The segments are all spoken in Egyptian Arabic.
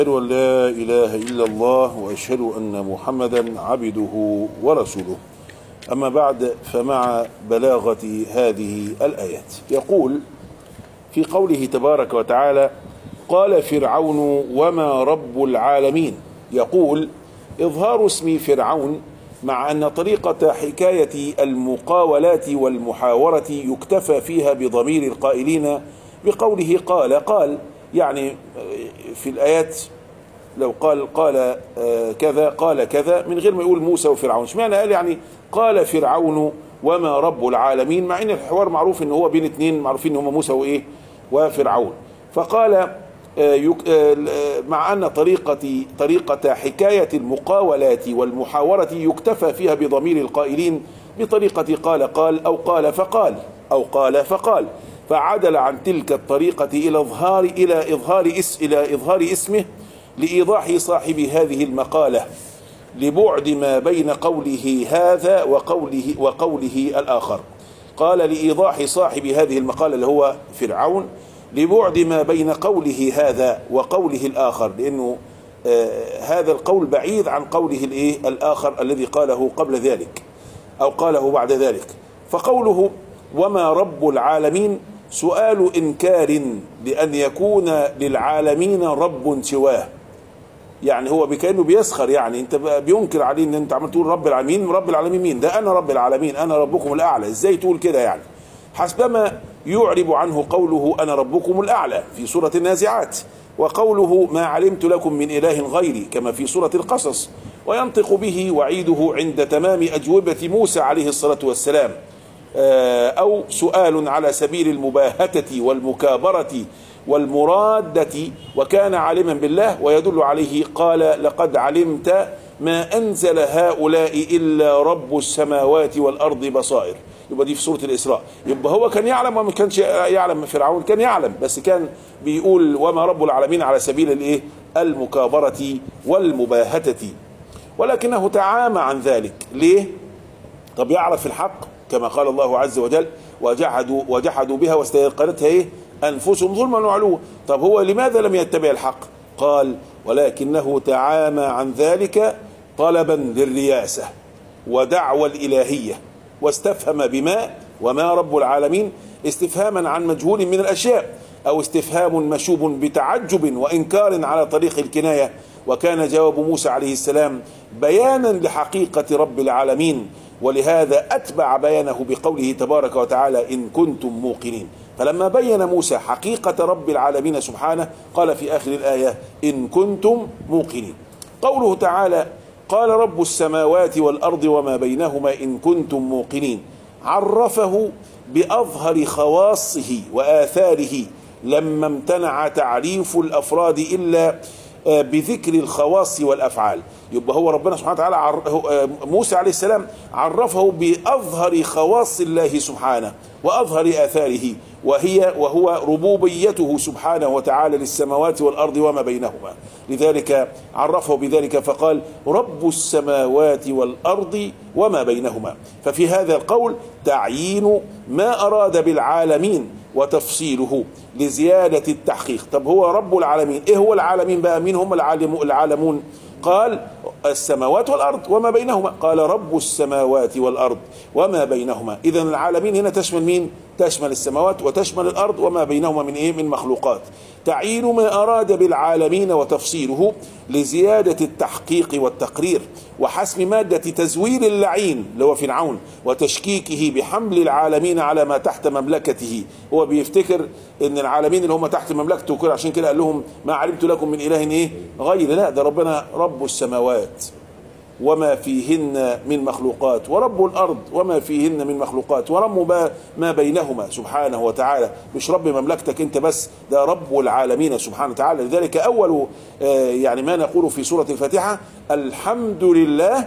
أشهد أن لا إله إلا الله وأشهد أن محمدا عبده ورسوله أما بعد فمع بلاغة هذه الآيات يقول في قوله تبارك وتعالى قال فرعون وما رب العالمين يقول إظهار اسم فرعون مع أن طريقة حكاية المقاولات والمحاورة يكتفى فيها بضمير القائلين بقوله قال قال يعني في الآيات لو قال قال كذا قال كذا من غير ما يقول موسى وفرعون اشمعنى قال يعني قال فرعون وما رب العالمين مع ان الحوار معروف ان هو بين اثنين معروفين ان هم موسى وايه وفرعون فقال مع ان طريقه طريقه حكايه المقاولات والمحاوره يكتفى فيها بضمير القائلين بطريقه قال قال او قال فقال او قال فقال فعدل عن تلك الطريقه الى اظهار الى اظهار اس الى اظهار اسمه لايضاح صاحب هذه المقاله لبعد ما بين قوله هذا وقوله وقوله الاخر قال لايضاح صاحب هذه المقاله اللي هو فرعون لبعد ما بين قوله هذا وقوله الاخر لانه آه هذا القول بعيد عن قوله الايه الاخر الذي قاله قبل ذلك او قاله بعد ذلك فقوله وما رب العالمين سؤال انكار لان يكون للعالمين رب سواه يعني هو كانه بيسخر يعني انت بينكر عليه ان انت عمال تقول رب العالمين رب العالمين مين ده انا رب العالمين انا ربكم الاعلى ازاي تقول كده يعني حسبما يعرب عنه قوله انا ربكم الاعلى في سوره النازعات وقوله ما علمت لكم من اله غيري كما في سوره القصص وينطق به وعيده عند تمام اجوبه موسى عليه الصلاه والسلام او سؤال على سبيل المباهته والمكابره والمرادة وكان عالما بالله ويدل عليه قال لقد علمت ما أنزل هؤلاء إلا رب السماوات والأرض بصائر يبقى دي في سورة الإسراء يبقى هو كان يعلم وما كانش يعلم فرعون كان يعلم بس كان بيقول وما رب العالمين على سبيل الإيه المكابرة والمباهتة ولكنه تعامى عن ذلك ليه طب يعرف الحق كما قال الله عز وجل وجحدوا وجحدوا بها واستيقنتها ايه انفسهم ظلما وعلوا طب هو لماذا لم يتبع الحق قال ولكنه تعامى عن ذلك طلبا للرياسه ودعوى الالهيه واستفهم بما وما رب العالمين استفهاما عن مجهول من الاشياء او استفهام مشوب بتعجب وانكار على طريق الكنايه وكان جواب موسى عليه السلام بيانا لحقيقه رب العالمين ولهذا اتبع بيانه بقوله تبارك وتعالى ان كنتم موقنين فلما بين موسى حقيقة رب العالمين سبحانه قال في آخر الآية إن كنتم موقنين قوله تعالى قال رب السماوات والأرض وما بينهما إن كنتم موقنين عرفه بأظهر خواصه وآثاره لما امتنع تعريف الأفراد إلا بذكر الخواص والافعال يبقى هو ربنا سبحانه وتعالى عر... موسى عليه السلام عرفه باظهر خواص الله سبحانه واظهر اثاره وهي وهو ربوبيته سبحانه وتعالى للسماوات والارض وما بينهما لذلك عرفه بذلك فقال رب السماوات والارض وما بينهما ففي هذا القول تعيين ما اراد بالعالمين وتفصيله لزيادة التحقيق طب هو رب العالمين ايه هو العالمين بقى مين هم العالم العالمون قال السماوات والأرض وما بينهما قال رب السماوات والأرض وما بينهما إذا العالمين هنا تشمل مين تشمل السماوات وتشمل الأرض وما بينهما من إيه من مخلوقات تعيين ما أراد بالعالمين وتفصيله لزيادة التحقيق والتقرير وحسم مادة تزوير اللعين اللي هو فرعون وتشكيكه بحمل العالمين على ما تحت مملكته هو بيفتكر ان العالمين اللي هم تحت مملكته وكده عشان كده قال لهم ما علمت لكم من اله ايه غير لا ده ربنا رب السماوات وما فيهن من مخلوقات ورب الارض وما فيهن من مخلوقات ورب ما بينهما سبحانه وتعالى مش رب مملكتك انت بس ده رب العالمين سبحانه وتعالى لذلك اول يعني ما نقول في سوره الفاتحه الحمد لله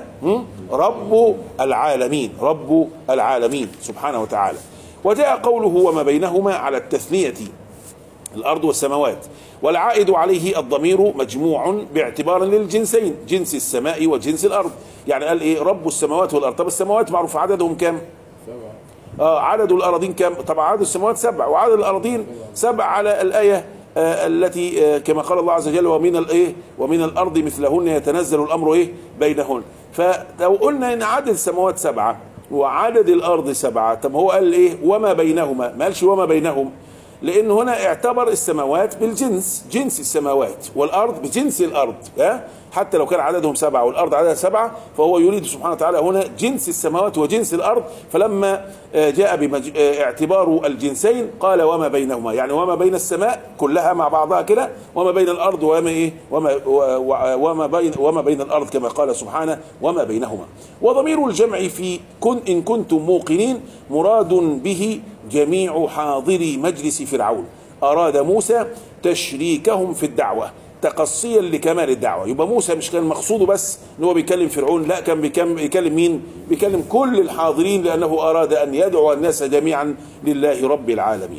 رب العالمين رب العالمين سبحانه وتعالى وجاء قوله وما بينهما على التثنيه الارض والسماوات والعائد عليه الضمير مجموع باعتبار للجنسين جنس السماء وجنس الارض يعني قال ايه رب السماوات والارض طب السماوات معروف عددهم كام آه عدد الاراضين كام طبعا عدد السماوات سبع وعدد الاراضين سبع على الايه آه، التي آه، كما قال الله عز وجل ومن الايه ومن الارض مثلهن يتنزل الامر ايه بينهن فلو قلنا ان عدد السماوات سبعه وعدد الارض سبعه طب هو قال ايه وما بينهما ما قالش وما بينهم لان هنا اعتبر السماوات بالجنس جنس السماوات والارض بجنس الارض ها حتى لو كان عددهم سبعة والأرض عددها سبعة فهو يريد سبحانه وتعالى هنا جنس السماوات وجنس الأرض فلما آه، جاء باعتبار الجنسين قال وما بينهما يعني وما بين السماء كلها مع بعضها كده وما بين الأرض وما إيه وما وما بين وما بين الأرض كما قال سبحانه وما بينهما وضمير الجمع في كن إن كنتم موقنين مراد به جميع حاضري مجلس فرعون أراد موسى تشريكهم في الدعوة تقصيا لكمال الدعوه يبقى موسى مش كان مقصوده بس ان هو بيكلم فرعون لا كان بيكلم مين بيكلم كل الحاضرين لانه اراد ان يدعو الناس جميعا لله رب العالمين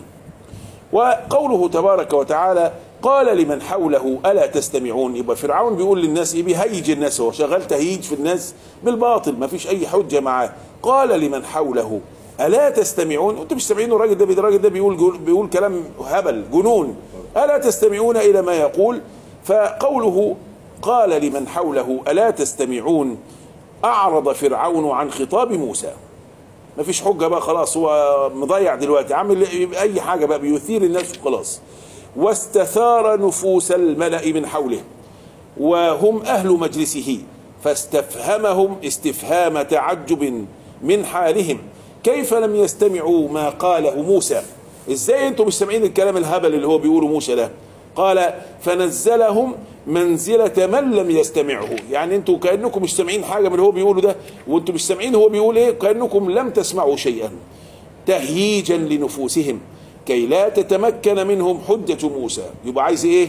وقوله تبارك وتعالى قال لمن حوله الا تستمعون يبقى فرعون بيقول للناس ايه بيهيج الناس هو شغال تهيج في الناس بالباطل ما فيش اي حجه معاه قال لمن حوله الا تستمعون انتم مش سامعين الراجل ده الراجل ده بيقول بيقول كلام هبل جنون الا تستمعون الى ما يقول فقوله قال لمن حوله ألا تستمعون أعرض فرعون عن خطاب موسى ما فيش حجة بقى خلاص هو مضيع دلوقتي عامل أي حاجة بقى بيثير الناس خلاص واستثار نفوس الملأ من حوله وهم أهل مجلسه فاستفهمهم استفهام تعجب من حالهم كيف لم يستمعوا ما قاله موسى ازاي انتم مش سامعين الكلام الهبل اللي هو بيقوله موسى ده قال فنزلهم منزلة من لم يستمعه يعني انتوا كأنكم مش سامعين حاجة من اللي هو بيقوله ده وانتوا مش سامعين هو بيقول ايه كأنكم لم تسمعوا شيئا تهييجا لنفوسهم كي لا تتمكن منهم حجة موسى يبقى عايز ايه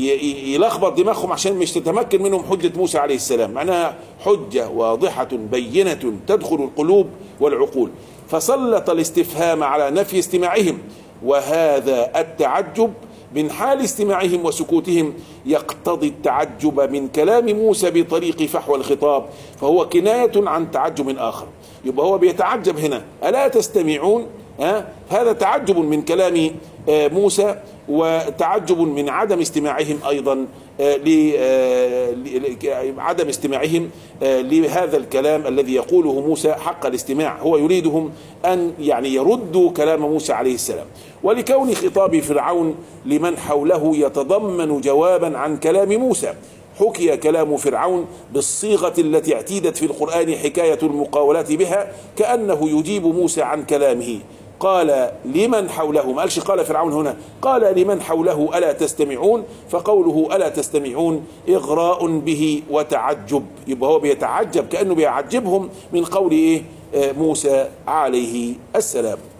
يلخبط دماغهم عشان مش تتمكن منهم حجة موسى عليه السلام معناها حجة واضحة بينة تدخل القلوب والعقول فسلط الاستفهام على نفي استماعهم وهذا التعجب من حال استماعهم وسكوتهم يقتضي التعجب من كلام موسى بطريق فحوى الخطاب فهو كناية عن تعجب آخر يبقى هو بيتعجب هنا ألا تستمعون ها هذا تعجب من كلام آه، موسى وتعجب من عدم استماعهم ايضا آه، لعدم آه، استماعهم لهذا الكلام الذي يقوله موسى حق الاستماع هو يريدهم ان يعني يردوا كلام موسى عليه السلام ولكون خطاب فرعون لمن حوله يتضمن جوابا عن كلام موسى حكي كلام فرعون بالصيغة التي اعتيدت في القرآن حكاية المقاولات بها كأنه يجيب موسى عن كلامه قال لمن حوله ما قالش قال فرعون هنا قال لمن حوله ألا تستمعون فقوله ألا تستمعون إغراء به وتعجب يبقى هو بيتعجب كأنه بيعجبهم من قول إيه آه، موسى عليه السلام